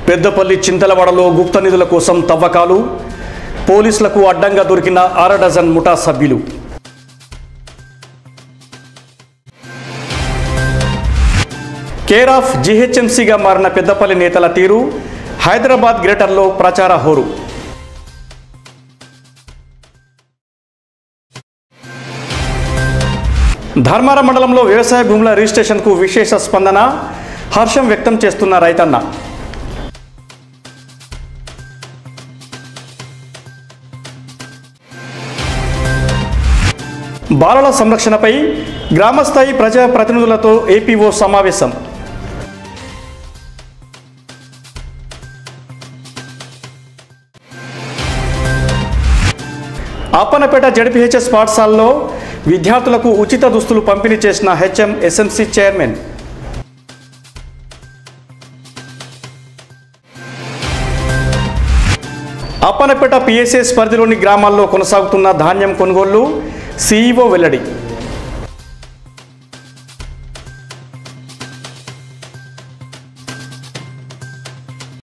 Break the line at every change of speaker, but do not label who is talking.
పెద్దపల్లి చింతలవాడలో గుప్త నిధుల కోసం తవ్వకాలు పోలీసులకు అడ్డంగా దొరికిన అర డజన్ ముఠా సభ్యులు కేర్ ఆఫ్ జీహెచ్ఎంసీగా మారిన పెద్దపల్లి నేతల తీరు హైదరాబాద్ గ్రేటర్లో ప్రచార హోరు ధర్మారం మండలంలో వ్యవసాయ భూముల రిజిస్ట్రేషన్కు విశేష స్పందన హర్షం వ్యక్తం చేస్తున్న రైతన్న బాలల సంరక్షణపై గ్రామస్థాయి ప్రజా ప్రతినిధులతో ఏపీఓ సమావేశం అప్పనపేట జడ్పీహెచ్ఎస్ పాఠశాలలో విద్యార్థులకు ఉచిత దుస్తులు పంపిణీ చేసిన HM SMC chairman Appanapeta PSS పరిధిలోని గ్రామాల్లో కొనసాగుతున్న ధాన్యం కొనుగోళ్లు సీఈఓ వెల్లడి